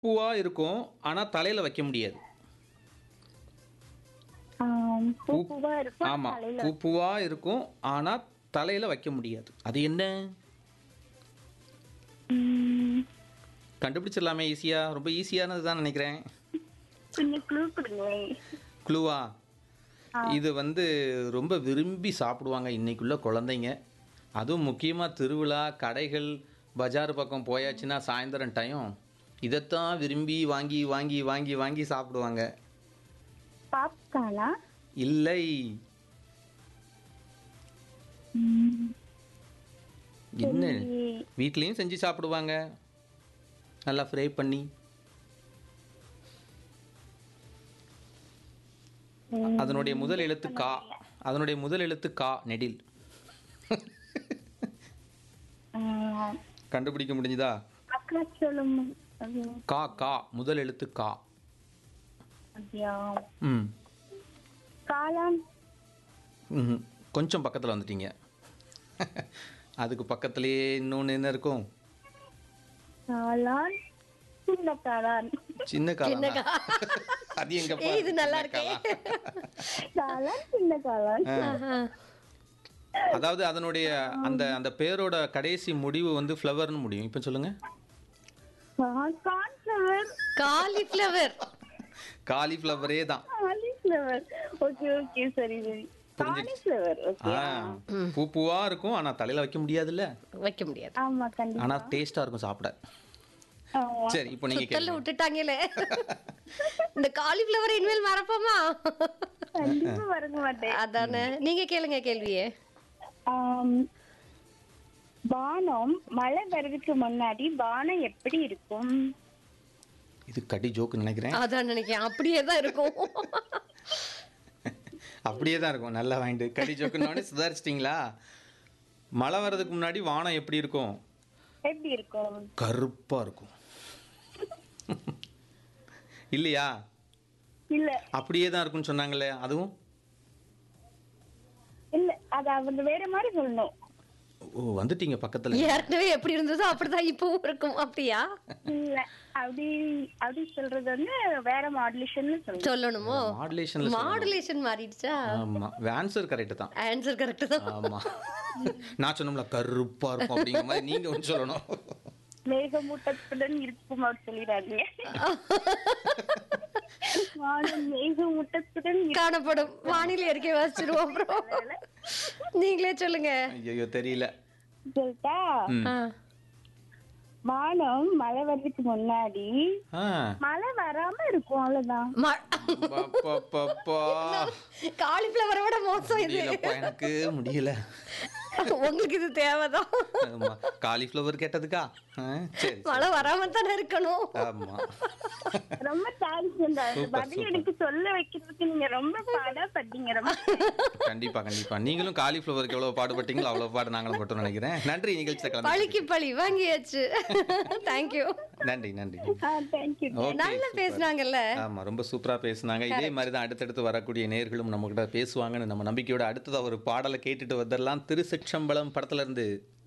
பூவா இருக்கும் ஆனா தலையில வைக்க முடியாது ஆம், பூ பூ- பூவா இருக்கும் ஆமா தலையில பூ பூவா இருக்கும் ஆனா தலையில வைக்க முடியாது அது என்ன ம், கண்டுபிடிச்சிடலாமே ஈஸியா ரொம்ப ஈஸியானது தான் நினைக்கிறேன் கொஞ்சம் க்ளூ கொடுங்களேன் க்ளூவா இது வந்து ரொம்ப விரும்பி சாப்பிடுவாங்க இன்னைக்குள்ள குழந்தைங்க அதுவும் முக்கியமாக திருவிழா கடைகள் பஜார் பக்கம் போயாச்சுன்னா சாயந்தரம் டைம் இதைத்தான் விரும்பி வாங்கி வாங்கி வாங்கி வாங்கி சாப்பிடுவாங்க பாப்கார்னா இல்லை ம், என்ன சரி. வீட்லேயும் செஞ்சு சாப்பிடுவாங்க நல்லா ஃப்ரை பண்ணி ம், அதனுடைய முதல் எழுத்து கா அதனுடைய முதல் எழுத்து கா நெடில் ஆ, கண்டுபிடிக்க முடிஞ்சுதா அக்கா சொல்லும் அது கா கா முதல் எழுத்து கா அப்படியா ம் காளான் ம்ஹும். கொஞ்சம் பக்கத்தில் வந்துட்டீங்க அதுக்கு பக்கத்துலேயே இன்னொன்று என்ன இருக்கும் காளான் சின்ன காளான் சின்ன காலம் அது எங்க ஏய், இது நல்லா இருக்கே. காளான் சின்ன காளான் அதாவது அதனுடைய அந்த அந்த பேரோட கடைசி முடிவு வந்து ஃப்ளவர்னு முடியும் இப்போ சொல்லுங்க கான்ஃப்ளவர் காலிஃப்ளவர் காலிஃப்ளவரே தான் காலிஃப்ளவர் ஓகே ஓகே சரி சரி காலிஃப்ளவர் ஓகே ஆ பூ பூவா இருக்கும் ஆனா தலையில வைக்க முடியாதுல்ல வைக்க முடியாது ஆமா கண்டிப்பா ஆனா டேஸ்டா இருக்கும் சாப்பிட ஆமா. சரி இப்போ நீங்க சுத்தல்ல கேளுங்க விட்டுட்டாங்களே இந்த காலிஃப்ளவர் இனிமேல் மறப்போமா கண்டிப்பா வரங்க மாட்டேன் அதானே நீங்க கேளுங்க கேள்வியே ஆம், வானம் மழை வர்றதுக்கு முன்னாடி வானம் எப்படி இருக்கும் இது கடி ஜோக்கு நினைக்கிறேன் அதான் நினைக்கிறேன் அப்படியே தான் இருக்கும் அப்படியே தான் இருக்கும் நல்லா வாங்கிட்டு கடி ஜோக்குன்னு சுதாரிச்சிட்டிங்களா மழை வர்றதுக்கு முன்னாடி வானம் எப்படி இருக்கும் எப்படி இருக்கும் கருப்பா இருக்கும் இல்லையா இல்ல அப்படியே தான் இருக்கும்னு சொன்னாங்களே அதுவும் இல்ல அது அவங்க வேற மாதிரி சொல்லணும் ஓ வந்துட்டீங்க பக்கத்துல ஏற்கனவே எப்படி இருந்ததோ அப்படிதான் இப்பவும் இருக்கும் அப்படியா இல்ல அப்படி அப்படி சொல்றது வந்து வேற மாடுலேஷன் சொல்லணும் சொல்லணுமோ மாடுலேஷன்ல மாடுலேஷன் மாறிடுச்சா ஆமா ஆன்சர் கரெக்ட் தான் ஆன்சர் கரெக்ட் தான் ஆமா நான் சொன்னோம்ல கருப்பா இருக்கும் அப்படிங்கிற மாதிரி நீங்க ஒன்று சொல்லணும் மேகமூட்டத்துடன் இருக்கும் அப்படி சொல்லிடாதீங்க வானம் மேகமூட்டத்துடன் இருக்கும் காணப்படும் வானிலை அறிக்கை வாசிச்சிருவோம் அப்புறம் நீங்களே சொல்லுங்க ஐயோ தெரியல சொல்லிட்டா ம். ஆ. வானம் மழை வர்றதுக்கு முன்னாடி ஆ மழை வராம இருக்கும் அவ்வளவுதான் ம- பப்பப்பப்பா. காலிஃப்ளவரை விட மோசம் இது முடியலப்பா எனக்கு முடியல உங்களுக்கு இது தேவைதான் ஆமா காலிஃப்ளவர் கேட்டதுக்கா ஆ, சரி மழை வராம தானே இருக்கணும் ஆமா ரொம்ப தேங்க்ஸ் இந்த Super, பதில் super. எனக்கு சொல்ல வைக்கிறதுக்கு நீங்க ரொம்ப பாடப்பட்டீங்க ரொம்ப கண்டிப்பா கண்டிப்பா நீங்களும் காலிஃப்ளவருக்கு எவ்வளவு பாடுபட்டீங்களோ அவ்வளவு பாடு நாங்களும் பட்டோம் நினைக்கிறேன் நன்றி நிகழ்ச்சியில் கலந்து பழிக்கு பழி வாங்கியாச்சு தேங்க்யூ நன்றி நன்றி தேங்க்யூ Okay, நல்லா super. பேசுனாங்கல்ல ஆமா ரொம்ப சூப்பரா பேசுனாங்க இதே மாதிரி தான் அடுத்தடுத்து வரக்கூடிய நேர்களும் நம்ம கிட்ட பேசுவாங்கன்னு நம்ம நம்பிக்கையோட அடுத்ததா ஒரு பாடலை கேட்டுட்டு வந்துடலாம் திருச்சிற்றம்பலம் படத்துல இருந்து